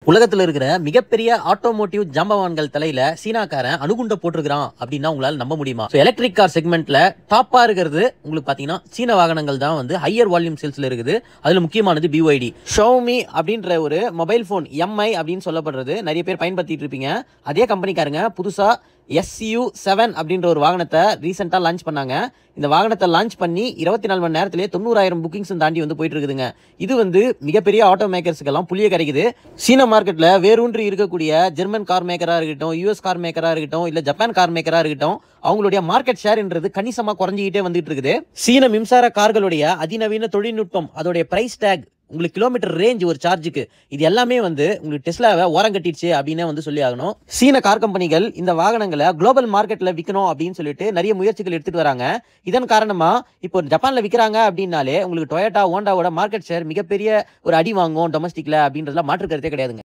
உலகத்துல இருக்கிற மிகப்பெரிய ஆட்டோமோட்டிவ் ஜாம்பவான்கள் தலையில சீனாக்காரன் அணுகுண்ட போட்டிருக்கிறான் அப்படின்னா உங்களால நம்ப முடியுமா எலக்ட்ரிக் கார் செக்மெண்ட்ல டாப்பா இருக்கிறது உங்களுக்கு பாத்தீங்கன்னா சீன வாகனங்கள் தான் வந்து ஹையர் வால்யூம் சேல்ஸ்ல இருக்குது அதுல முக்கியமானது பிஒய்டி ஷோமி அப்படின்ற ஒரு மொபைல் ஃபோன் எம்ஐ அப்படின்னு சொல்லப்படுறது நிறைய பேர் பயன்படுத்திட்டு இருப்பீங்க அதே கம்பெனிக்காரங்க புதுசா எஸ்யூ செவன் அப்படின்ற ஒரு வாகனத்தை ரீசெண்டாக லான்ச் பண்ணாங்க இந்த வாகனத்தை லான்ச் பண்ணி இருபத்தி நாலு மணி நேரத்திலே தொண்ணூறாயிரம் புக்கிங்ஸ் தாண்டி வந்து போயிட்டு இருக்குதுங்க இது வந்து மிகப்பெரிய ஆட்டோ மேக்கர்ஸ்க்கெல்லாம் புளிய கிடைக்குது சீன மார்க்கெட்டில் வேரூன்றி இருக்கக்கூடிய ஜெர்மன் கார் மேக்கராக இருக்கட்டும் யூஎஸ் கார் மேக்கராக இருக்கட்டும் இல்லை ஜப்பான் கார் மேக்கராக இருக்கட்டும் அவங்களுடைய மார்க்கெட் ஷேர்ன்றது கணிசமாக குறைஞ்சிக்கிட்டே வந்துட்டு இருக்குது சீன மின்சார கார்களுடைய அதிநவீன தொழில்நுட்பம் அதோடைய பிரைஸ் டேக் உங்களுக்கு கிலோமீட்டர் ரேஞ்ச் ஒரு சார்ஜுக்கு இது எல்லாமே வந்து உங்களுக்கு டெஸ்லாவை ஓரம் கட்டிடுச்சு அப்படின்னு வந்து சொல்லி ஆகணும் சீன கார் கம்பெனிகள் இந்த வாகனங்களை குளோபல் மார்க்கெட்ல விற்கணும் அப்படின்னு சொல்லிட்டு நிறைய முயற்சிகள் எடுத்துட்டு வராங்க இதன் காரணமா இப்போ ஜப்பான்ல விற்கிறாங்க அப்படின்னாலே உங்களுக்கு டொயோட்டா ஹோண்டாவோட மார்க்கெட் ஷேர் மிகப்பெரிய ஒரு அடி வாங்கும் டொமஸ்டிக்ல அப்படின்றதுல மாற்று கருத்தே கிடையாதுங்க